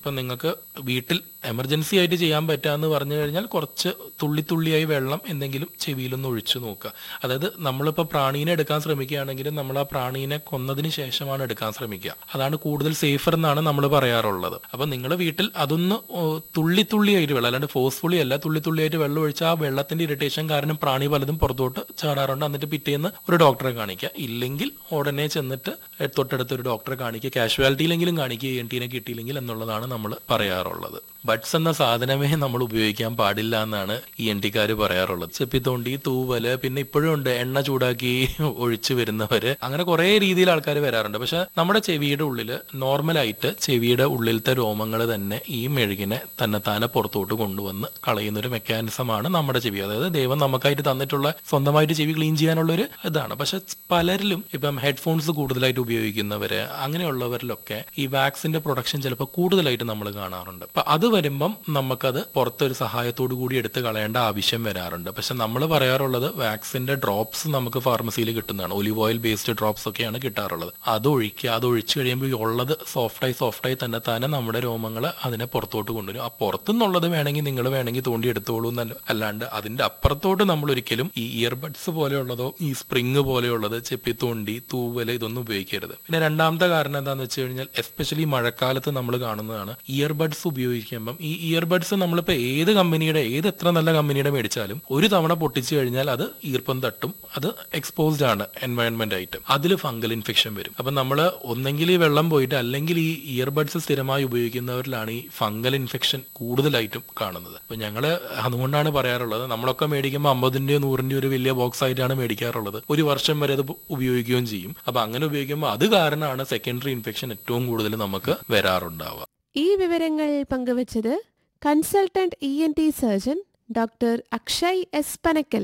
ഇപ്പൊ നിങ്ങൾക്ക് വീട്ടിൽ എമർജൻസി ആയിട്ട് ചെയ്യാൻ പറ്റാന്ന് പറഞ്ഞു കഴിഞ്ഞാൽ കുറച്ച് തുള്ളി തുള്ളിയായി വെള്ളം എന്തെങ്കിലും ചെവിയിലൊന്ന് ഒഴിച്ചു നോക്കുക അതായത് നമ്മളിപ്പോൾ പ്രാണീനെ എടുക്കാൻ ശ്രമിക്കുകയാണെങ്കിൽ നമ്മൾ ആ പ്രാണീനെ കൊന്നതിന് ശേഷമാണ് എടുക്കാൻ ശ്രമിക്കുക അതാണ് കൂടുതൽ സേഫർ എന്നാണ് നമ്മൾ പറയാറുള്ളത് അപ്പൊ നിങ്ങൾ വീട്ടിൽ അതൊന്ന് ഓ, തുള്ളി തുള്ളിയായിട്ട് വെള്ളം അല്ലാണ്ട് ഫോഴ്സ്ഫുള്ളി അല്ല തുള്ളി തുള്ളിയായിട്ട് വെള്ളം ഒഴിച്ചാൽ ആ വെള്ളത്തിന്റെ ഇറിറ്റേഷൻ കാരണം പ്രാണി പലതും പുറത്തോട്ട് ചാടാറുണ്ട് എന്നിട്ട് പിറ്റേന്ന് ഒരു ഡോക്ടറെ കാണിക്കുക ഇല്ലെങ്കിൽ ഉടനെ ചെന്നിട്ട് തൊട്ടടുത്ത് ഒരു ഡോക്ടറെ കാണിക്കുക കാഷ്വാലിറ്റിയിലെങ്കിലും കാണിക്കുക എൻ ടീനെ കിട്ടിയില്ലെങ്കിൽ എന്നുള്ളതാണ് നമ്മൾ പറയാറുള്ളത് ബഡ്സ് എന്ന സാധനമേ നമ്മൾ ഉപയോഗിക്കാൻ പാടില്ല എന്നാണ് ഈ എൻ ടിക്കാർ പറയാറുള്ളത് ചെപ്പിത്തോണ്ടി തൂവല് പിന്നെ ഇപ്പോഴും ഉണ്ട് എണ്ണ ചൂടാക്കി ഒഴിച്ചു വരുന്നവര് അങ്ങനെ കുറെ രീതിയിൽ ആൾക്കാർ വരാറുണ്ട് പക്ഷെ നമ്മുടെ ചെവിയുടെ ഉള്ളില് നോർമലായിട്ട് ചെവിയുടെ ഉള്ളിലത്തെ രോമങ്ങൾ തന്നെ ഈ മെഴുകിനെ തന്നെത്താനെ പുറത്തോട്ട് കൊണ്ടുവന്ന് കളയുന്ന ഒരു മെക്കാനിസമാണ് നമ്മുടെ ചെവി അതായത് ദൈവം നമുക്കായിട്ട് തന്നിട്ടുള്ള സ്വന്തമായിട്ട് ചെവി ക്ലീൻ ചെയ്യാനുള്ള ഒരു ഇതാണ് പക്ഷെ പലരിലും ഇപ്പം ഹെഡ്ഫോൺസ് കൂടുതലായിട്ട് ഉപയോഗിക്കുന്നവര് അങ്ങനെയുള്ളവരിലൊക്കെ ഈ വാക്സിന്റെ പ്രൊഡക്ഷൻ ചിലപ്പോൾ കൂടുതലായിട്ട് നമ്മൾ കാണാറുണ്ട് അപ്പൊ അത് വരുമ്പം നമുക്കത് പുറത്തൊരു സഹായത്തോടു കൂടി എടുത്ത് കളയേണ്ട ആവശ്യം വരാറുണ്ട് പക്ഷെ നമ്മൾ പറയാറുള്ളത് വാക്സിന്റെ ഡ്രോപ്സ് നമുക്ക് ഫാർമസിയിൽ കിട്ടുന്നതാണ് ഒലിവ് ഓയിൽ ബേസ്ഡ് ഡ്രോപ്സ് ഒക്കെയാണ് കിട്ടാറുള്ളത് അത് ഒഴിക്കുക അത് ഒഴിച്ചു കഴിയുമ്പോൾ ഈ ഉള്ളത് സോഫ്റ്റായി സോഫ്റ്റായി തന്നെ തന്നെ നമ്മുടെ രോമങ്ങൾ അതിനെ പുറത്തോട്ട് കൊണ്ടുവരും ആ പുറത്തുനിന്നുള്ളത് വേണമെങ്കിൽ നിങ്ങൾ വേണമെങ്കിൽ തോണ്ടി എടുത്തോളൂ എന്നല്ല അല്ലാണ്ട് അതിന്റെ അപ്പുറത്തോട്ട് നമ്മൾ ഒരിക്കലും ഈ ഇയർബഡ്സ് പോലെയുള്ളതോ ഈ സ്പ്രിങ് പോലെയുള്ളത് ചെപ്പിത്തോണ്ടി തൂവല് ഇതൊന്നും ഉപയോഗിക്കരുത് പിന്നെ രണ്ടാമത്തെ കാരണം എന്താന്ന് വെച്ച് കഴിഞ്ഞാൽ എസ്പെഷ്യലി മഴക്കാലത്ത് നമ്മൾ കാണുന്നതാണ് ഇയർബഡ്സ് ഉപയോഗിക്കുമ്പം ഈ ഇയർബഡ്സ് നമ്മളിപ്പോൾ ഏത് കമ്പനിയുടെ ഏത് എത്ര നല്ല കമ്പനിയുടെ മേടിച്ചാലും ഒരു തവണ പൊട്ടിച്ചു കഴിഞ്ഞാൽ അത് ഈർപ്പം തട്ടും അത് എക്സ്പോസ്ഡ് ആണ് എൻവയൺമെന്റ് ആയിട്ട് അതിൽ ഫംഗൽ ഇൻഫെക്ഷൻ വരും അപ്പൊ നമ്മൾ ഒന്നെങ്കിൽ ഈ വെള്ളം പോയിട്ട് അല്ലെങ്കിൽ ഈ ഇയർബഡ്സ് സ്ഥിരമായി ഉപയോഗിക്കുന്നവരിലാണ് ഈ ഫംഗൽ ഇൻഫെക്ഷൻ കൂടുതലായിട്ടും കാണുന്നത് അപ്പൊ ഞങ്ങള് അതുകൊണ്ടാണ് പറയാറുള്ളത് നമ്മളൊക്കെ മേടിക്കുമ്പോൾ അമ്പതിന്റെയോ നൂറിന്റെയോ ഒരു വലിയ ബോക്സ് ആയിട്ടാണ് മേടിക്കാറുള്ളത് ഒരു വർഷം വരെ അത് ഉപയോഗിക്കുകയും ചെയ്യും അപ്പൊ അങ്ങനെ ഉപയോഗിക്കുമ്പോൾ അത് കാരണമാണ് സെക്കൻഡറി ഇൻഫെക്ഷൻ ഏറ്റവും കൂടുതൽ നമുക്ക് വരാറുണ്ടാവുക ഈ വിവരങ്ങൾ പങ്കുവച്ചത് consultant E N T surgeon doctor Akshay S Panakkal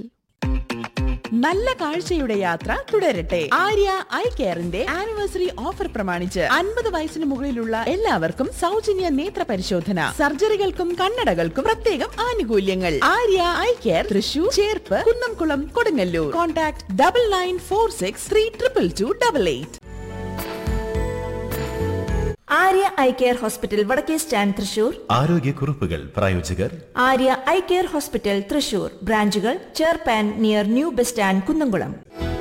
നല്ല കാഴ്ചയുടെ യാത്ര തുടരട്ടെ ആര്യ ഐ കെയറിന്റെ ആനിവേഴ്സറി ഓഫർ പ്രമാണിച്ച് അൻപത് വയസ്സിന് മുകളിലുള്ള എല്ലാവർക്കും സൗജന്യ നേത്ര പരിശോധന സർജറികൾക്കും കണ്ണടകൾക്കും പ്രത്യേകം ആനുകൂല്യങ്ങൾ Arya eye care Thrissur Cherpu Kunnamkulam Kodungallur contact double nine four six three triple two double eight Arya eye care hospital വടക്കേ സ്റ്റാൻഡ് തൃശൂർ ആരോഗ്യക്കുറിപ്പുകൾ പ്രായോജകർ Arya eye care hospital Thrissur ബ്രാഞ്ചുകൾ ചേർപ്പാൻ near new bus stand Kunnamkulam